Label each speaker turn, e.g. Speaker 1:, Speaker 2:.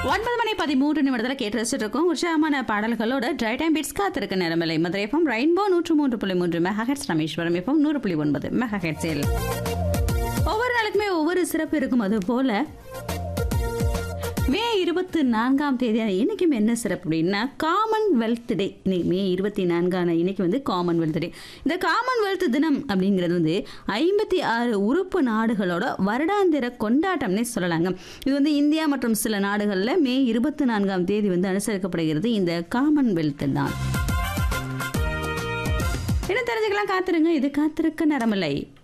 Speaker 1: ஒன்பது மணி பதிமூன்று நிமிடத்தில் கேட்டு ரசிச்சுட்டு இருக்கோம் உற்சாகமான பாடல்களோட ட்ரை டைம் பீட்ஸ் காத்திருக்க நேரமில்லை மதுரை எஃப்எம் ரெயின்போ நூற்று மூன்று புள்ளி மூன்று மெகா ஹெட்ஸ் ராமேஸ்வரம் எஃப்எம் நூறு புள்ளி ஒன்பது மெகா ஹெட்ஸில் ஒவ்வொரு நாளுக்குமே ஒவ்வொரு சிறப்பு இருக்கும் அது போல மே இருபத்தி நான்காம் தேதி இன்னைக்கும் என்ன சிறப்பு அப்படின்னா காமன்வெல்த் டே இன்னைக்கு மே இருபத்தி நான்கான இன்னைக்கு வந்து காமன்வெல்த் டே இந்த காமன்வெல்த் தினம் அப்படிங்கிறது வந்து ஐம்பத்தி ஆறு உறுப்பு நாடுகளோட வருடாந்திர கொண்டாட்டம்னே சொல்லலாங்க இது வந்து இந்தியா மற்றும் சில நாடுகளில் மே இருபத்தி நான்காம் தேதி வந்து அனுசரிக்கப்படுகிறது இந்த காமன்வெல்த் தான் என்ன தெரிஞ்சுக்கலாம் காத்திருங்க இது காத்திருக்க நேரமில்லை